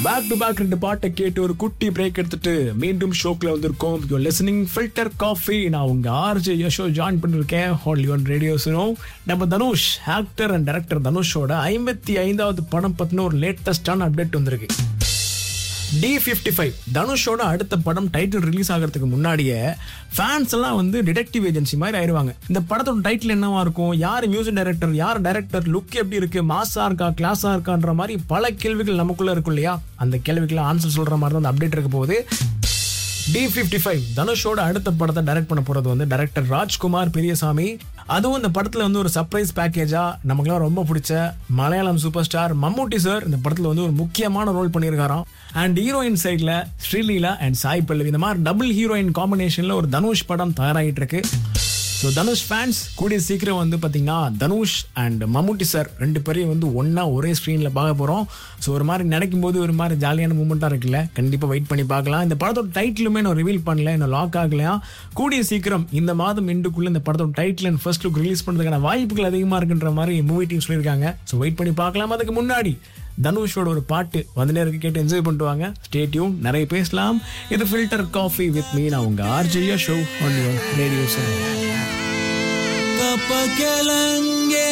back to back ரெண்டு பாட்டை கேட்டு ஒரு குட்டி பிரேக் எடுத்துட்டு மீண்டும் ஷோக்ல வந்திருக்கோம் யூ லிசனிங் ஃபில்டர் காஃபி நான் உங்க ஆர்ஜே யஷோ ஜாயின் பண்ணிருக்கேன் ஹால் யுவன் ரேடியோஸ்னோ நம்ம தனுஷ் ஆக்டர் அண்ட் டைரக்டர் தனுஷோட ஐம்பத்தி ஐந்தாவது படம் பத்தின ஒரு லேட்டஸ்டான அப்டேட் வந்திருக்கு டி ஃபிஃப்டி ஃபைவ் தனுஷோட அடுத்த படம் டைட்டில் ரிலீஸ் ஆகிறதுக்கு முன்னாடியே ஃபேன்ஸ் எல்லாம் வந்து டிடெக்டிவ் ஏஜென்சி மாதிரி ஆயிடுவாங்க இந்த படத்தோட டைட்டில் என்னவா இருக்கும் யார் மியூசிக் டைரக்டர் யார் டைரக்டர் லுக் எப்படி இருக்கு மாஸா இருக்கா கிளாஸா இருக்கான்ற மாதிரி பல கேள்விகள் நமக்குள்ள இருக்கும் இல்லையா அந்த கேள்விக்கெல்லாம் ஆன்சர் சொல்ற மாதிரி தான் அந்த அப்டேட் இருக்க போகுது டி ஃபிஃப்டி ஃபைவ் தனுஷோட அடுத்த படத்தை டைரக்ட் பண்ண போறது வந்து டைரக்டர் ராஜ்குமார் பெரியசாமி அதுவும் இந்த படத்துல வந்து ஒரு சர்ப்ரைஸ் பேக்கேஜா நமக்குலாம் ரொம்ப பிடிச்ச Malayalam super star Mammootty sir இந்த படத்துல வந்து ஒரு முக்கியமான ரோல் பண்ணியிருக்காராம் அண்ட் ஹீரோயின் சைட்ல ஸ்ரீலீலா அண்ட் சாய் பல்லவி இந்த மாதிரி டபுள் ஹீரோயின் காம்பினேஷன்ல ஒரு தனுஷ் படம் தயாராகிட்டு இருக்கு ஸோ தனுஷ் ஃபேன்ஸ் கூடிய சீக்கிரம் வந்து பார்த்தீங்கன்னா தனுஷ் அண்ட் மம்முட்டி சார் ரெண்டு பேரையும் வந்து ஒன்றா ஒரே ஸ்க்ரீனில் பார்க்க போகிறோம் ஸோ ஒரு மாதிரி நினைக்கும் போது ஒரு மாதிரி ஜாலியான மூமெண்ட்டாக இருக்குல்ல கண்டிப்பாக வெயிட் பண்ணி பார்க்கலாம் இந்த படத்தோட டைட்டிலுமே நான் ரிவீல் பண்ணல இன்னும் லாக் ஆகலையா கூடிய சீக்கிரம் இந்த மாதம் எண்டுக்குள்ளே இந்த படத்தோட title and first look release பண்ணுறதுக்கான வாய்ப்புகள் அதிகமாக இருக்குன்ற மாதிரி மூவி டீம் சொல்லியிருக்காங்க ஸோ வெயிட் பண்ணி பார்க்கலாம் அதுக்கு முன்னாடி தனுஷோட ஒரு பாட்டு வந்து நேருக்கு கேட்டு என்ஜாய் பண்ணிட்டு வாங்க ஸ்டே டியூன் நிறைய பேசலாம் இது ஃபில்டர் காஃபி வித் மீ நான் உங்க ஆர்ஜியா show on your radio Kapag kailan